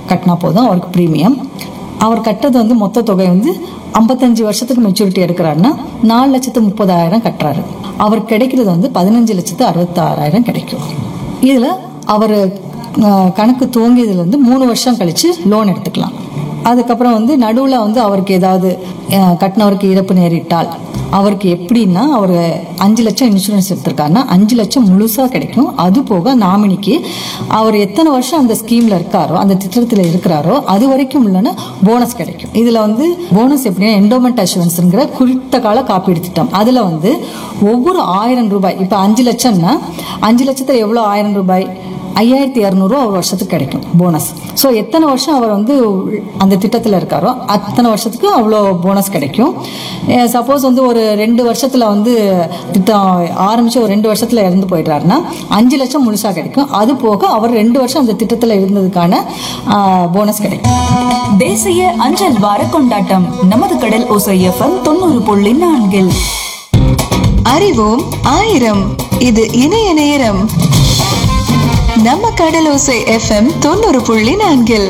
கட்டினா போதும் அவருக்கு ப்ரீமியம் அவர் கட்டுறது வந்து மொத்த தொகை வந்து ஐம்பத்தஞ்சு வருஷத்துக்கு மெச்சூரிட்டி எடுக்கிறாருன்னா நாலு லட்சத்து முப்பதாயிரம் கட்டுறாரு அவர் கிடைக்கிறது வந்து பதினஞ்சு லட்சத்து அறுபத்தாறாயிரம் கிடைக்கும் இதில் அவர் கணக்கு துவங்கியதுலேருந்து மூணு வருஷம் கழித்து லோன் எடுத்துக்கலாம் அதுக்கப்புறம் வந்து நடுவில் வந்து அவருக்கு ஏதாவது அஹ், கட்டினவருக்கு இறப்பு நேரிட்டால் அவருக்கு எப்படின்னா அவர் அஞ்சு லட்சம் இன்சூரன்ஸ் எடுத்திருக்காருன்னா அஞ்சு லட்சம் முழுசாக கிடைக்கும் அது போக நாமினிக்கு அவர் எத்தனை வருஷம் அந்த ஸ்கீமில் இருக்காரோ அந்த திட்டத்தில் இருக்கிறாரோ அது வரைக்கும் உள்ளன போனஸ் கிடைக்கும் இதில் வந்து போனஸ் எப்படின்னா என்டோமெண்ட் அஷூரன்ஸுங்கிற குறித்த கால காப்பீடு திட்டம் அதில் வந்து ஒவ்வொரு ஆயிரம் ரூபாய் இப்போ அஞ்சு லட்சம்னா அஞ்சு லட்சத்தில் எவ்வளோ ஆயிரம் ரூபாய் ஐயாயிரத்தி இரநூறுவா ஒரு வருஷத்துக்கு கிடைக்கும் போனஸ் ஸோ எத்தனை வருஷம் அவர் வந்து அந்த திட்டத்தில் இருக்காரோ அத்தனை வருஷத்துக்கு அவ்வளோ போனஸ் கிடைக்கும் சப்போஸ் வந்து ஒரு ரெண்டு வருஷத்தில் வந்து திட்டம் ஆரம்பித்து ஒரு ரெண்டு வருஷத்தில் இறந்து போயிடுறாருன்னா அஞ்சு லட்சம் முழுசாக கிடைக்கும் அது போக அவர் ரெண்டு வருஷம் அந்த திட்டத்தில் இருந்ததுக்கான போனஸ் கிடைக்கும் தேசிய அஞ்சல் வார கொண்டாட்டம் நமது கடல் ஓசை எஃப்எம் தொண்ணூறு புள்ளி நான்கில் அறிவோம் ஆயிரம் இது இணைய நேரம் நம்ம கடலோசை எஃப்எம் தொண்ணூறு புள்ளி நான்கில்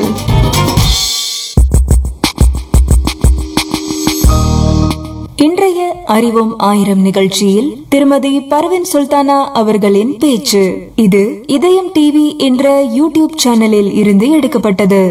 இன்றைய அறிவோம் ஆயிரம் நிகழ்ச்சியில் திருமதி பர்வின் சுல்தானா அவர்களின் பேச்சு இது இதயம் டிவி என்ற யூடியூப் சேனலில் இருந்து எடுக்கப்பட்டது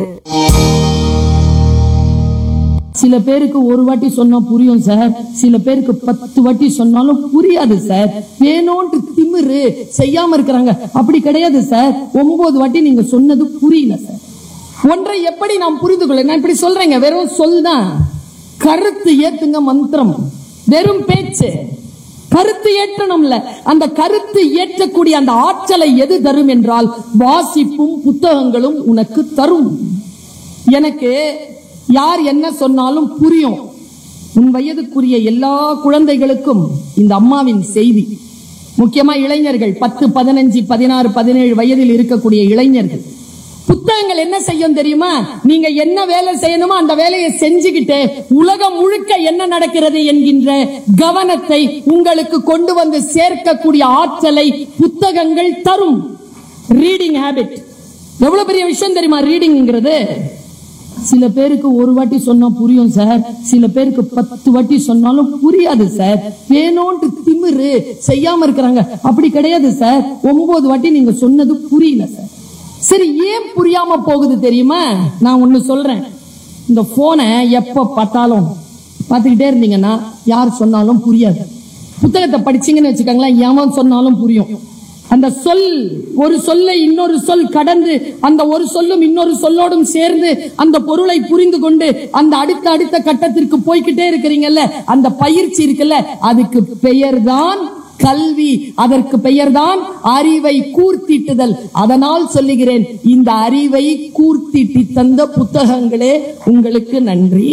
சில பேருக்கு ஒரு வாட்டி சொன்னா புரியும் சார் சில பேருக்கு பத்து வாட்டி சொன்னாலும் புரியாது சார் வேணும்னு திமிரு செய்யாம இருக்கிறாங்க அப்படி கிடையாது சார் ஒன்பது வாட்டி நீங்க சொன்னது புரியல சார் ஒன்றை எப்படி நாம் புரிந்து கொள்ள நான் இப்படி சொல்றேங்க வெறும் சொல் தான் கருத்து ஏத்துங்க மந்திரம் வெறும் பேச்சு கருத்து ஏற்றணும்ல அந்த கருத்து ஏற்றக்கூடிய அந்த ஆற்றலை எது தரும் என்றால் வாசிப்பும் புத்தகங்களும் உனக்கு தரும் எனக்கு யார் என்ன சொன்னாலும் புரியும் உன் வயதுக்குரிய எல்லா குழந்தைகளுக்கும் இந்த அம்மாவின் செய்தி முக்கியமா இளைஞர்கள் பத்து பதினஞ்சு பதினாறு பதினேழு வயதில் இருக்கக்கூடிய இளைஞர்கள் புத்தகங்கள் என்ன செய்யும் தெரியுமா நீங்க என்ன வேலை செய்யணுமோ அந்த வேலையை செஞ்சுக்கிட்டு உலகம் முழுக்க என்ன நடக்கிறது என்கின்ற கவனத்தை உங்களுக்கு கொண்டு வந்து சேர்க்கக்கூடிய ஆற்றலை புத்தகங்கள் தரும் ரீடிங் ஹேபிட் எவ்வளவு பெரிய விஷயம் தெரியுமா ரீடிங்ங்கிறது சில பேருக்கு ஒரு வாட்டி சொன்னா புரியும் சார் சில பேருக்கு பத்து வாட்டி சொன்னாலும் புரியாது சார் வேணும்னு திமிரு செய்யாம இருக்கிறாங்க அப்படி கிடையாது சார் ஒன்பது வாட்டி நீங்க சொன்னது புரியல சார் சரி ஏன் புரியாம போகுது தெரியுமா நான் ஒண்ணு சொல்றேன் இந்த போனை எப்ப பார்த்தாலும் பார்த்துக்கிட்டே இருந்தீங்கன்னா யார் சொன்னாலும் புரியாது புத்தகத்தை படிச்சீங்கன்னு வச்சுக்கோங்களேன் எவன் சொன்னாலும் புரியும் அந்த சொல் ஒரு சொல்லை இன்னொரு சொல் கடந்து அந்த ஒரு சொல்லும் இன்னொரு சொல்லோடும் சேர்ந்து அந்த பொருளை புரிந்து கொண்டு அந்த அடுத்த அடுத்த கட்டத்திற்கு போய்க்கிட்டே இருக்கிறீங்கல்ல அந்த பயிற்சி இருக்குல்ல அதுக்கு பெயர்தான் கல்வி அதற்கு பெயர்தான் அறிவை கூர்த்திட்டுதல் அதனால் சொல்லுகிறேன் இந்த அறிவை கூர்த்திட்டி தந்த புத்தகங்களே உங்களுக்கு நன்றி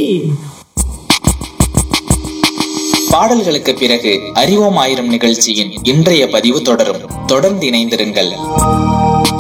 பாடல்களுக்கு பிறகு அறிவோம் ஆயிரம் நிகழ்ச்சியின் இன்றைய பதிவு தொடரும் தொடர்ந்து இணைந்திருங்கள்